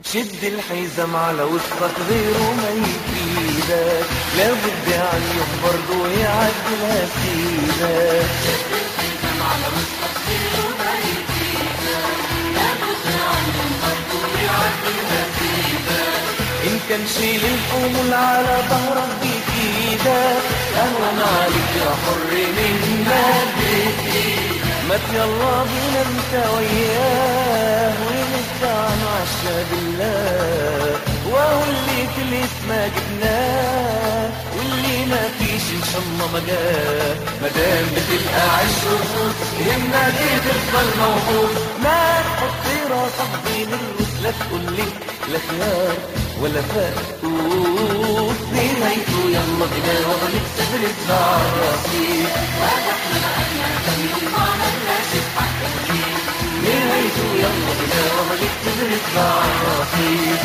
شد الحزام على وسطك غيره ما يفيدك لابد عليهم برضه يعدلها سيدك شد الحزام على وسطك غيره ما يفيدك لابد عليهم برضه يعدلها سيدك إن كان شيل الحمول على ظهرك بإيدك أهون عليك يا حر من مادتي ما يلا بينا انت وياه ونطلع نعشى بالله وهو اللي في الاسم جبناه واللي ما فيش ان شاء الله ما جاه ما دام بتبقى عيش وفوت يهمنا ليه تفضل موجود ما تحط راسك بين الروس لا تقول لي لا خيار ولا فاتوت نهايته يلا بينا وغلق صدر راسي نهايته يلا بينا وغلق صدر راسي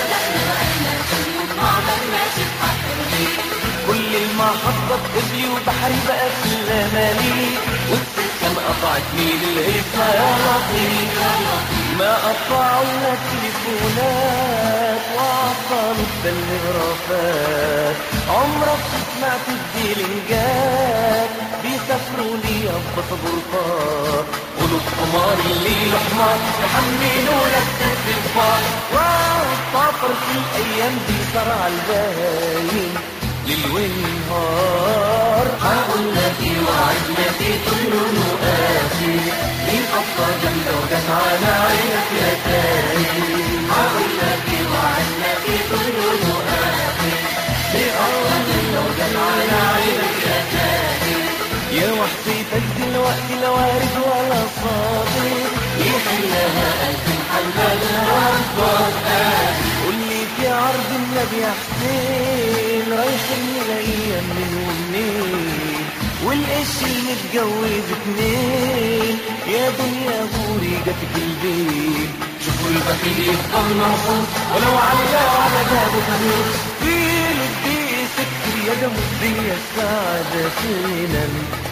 كل المحطة قبلي وبحري بقى في الأمالي والسكة قطعت مين الهيفا يا لطيف ما قطعوا لنا تليفونات وعطلوا التلغرافات عمرك سمعت الديلنجات بيسافروا لي باسبورتات قلوب حمار الليل حمار يحملوا لك الفار والسفر في الايام دي صار على الباين ليل ونهار هقول لك وعدنا في كل مؤاخي مين خطة جنة وجت على عينك يا تاني هقول لك وعدنا في كل مؤاخي مين خطة جنة وجت على عينك يا تاني يا وحسيتك دلوقتي لا وارد ولا صادق يحلها ألف محللها أكبر قول لي في عرض النبي يا حسين رايحين الايام من ومنين والقش المتجوز اتنين يا دنيا غوري جاتك البيت شوفوا البخيل يفضل مرفوض ولو على على بابه خميس فين الدقيق سكر يا جمهورية السعادة فينا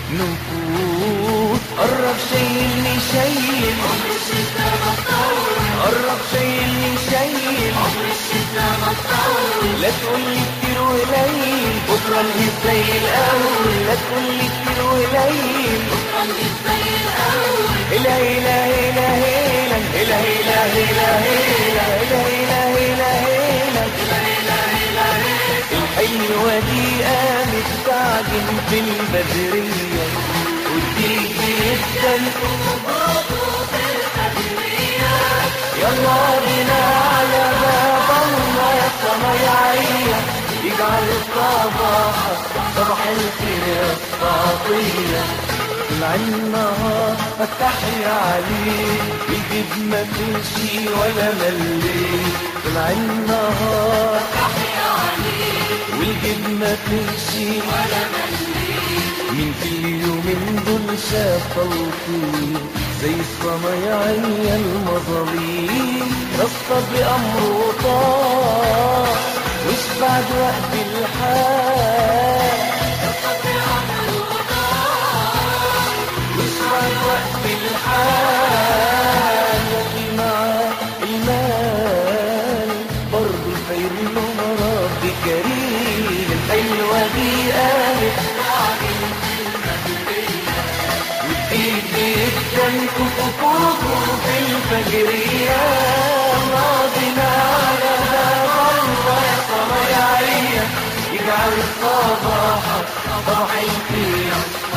نفوس قرب شايلني شايل عمر الشتا مطول قرب شايلني شايل عمر الشتا مطول لا تقول لي كتير وقليل بكره الهيب زي الاول لا تقول لي كتير وقليل بكرة نجيب زي الأول هلا هلا هلا هلا هلا هلا هلا هلا هلا هلا هلا هلا الحلوة دي قامت تعجن في البدرية وديك جدا يلا بينا على باب الله يا صنايعية يجعل الصباح صباح الخير يا الصافية طلع النهار فتح يا علي الجيب ما تمشي ولا ملي طلع النهار والجيب ما تمشي ولا مين في اليومين دول شاف توفيق زي الصنايعية المظاليم رصة بأمره طار مش بعد وقت الحال مش بعد وقت الحال يجي معاه المال برضه الخير له مرض كريم الحلوة دي قامت وتجيب جدا كوكو في الفجرية راضنا على باب الله يا صنايعية يجعل الصباح صباح الخير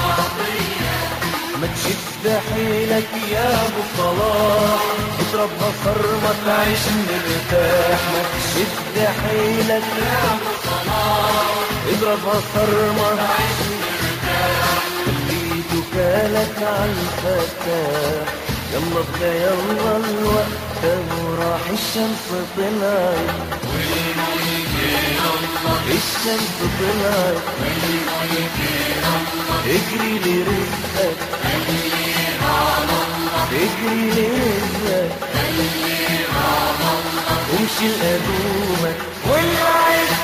ما تشد حيلك يا ابو صلاح اضرب بصر ما تعيش مرتاح ما تشد حيلك يا ابو صلاح اضرب بصر ما تعيش مرتاح خليت كالك على الفتاح يلا بقى يلا الوقت وراح الشمس طلعت الشمس طلعت اجري لرزقك اجري لرزقك وامشي لقدومك والعز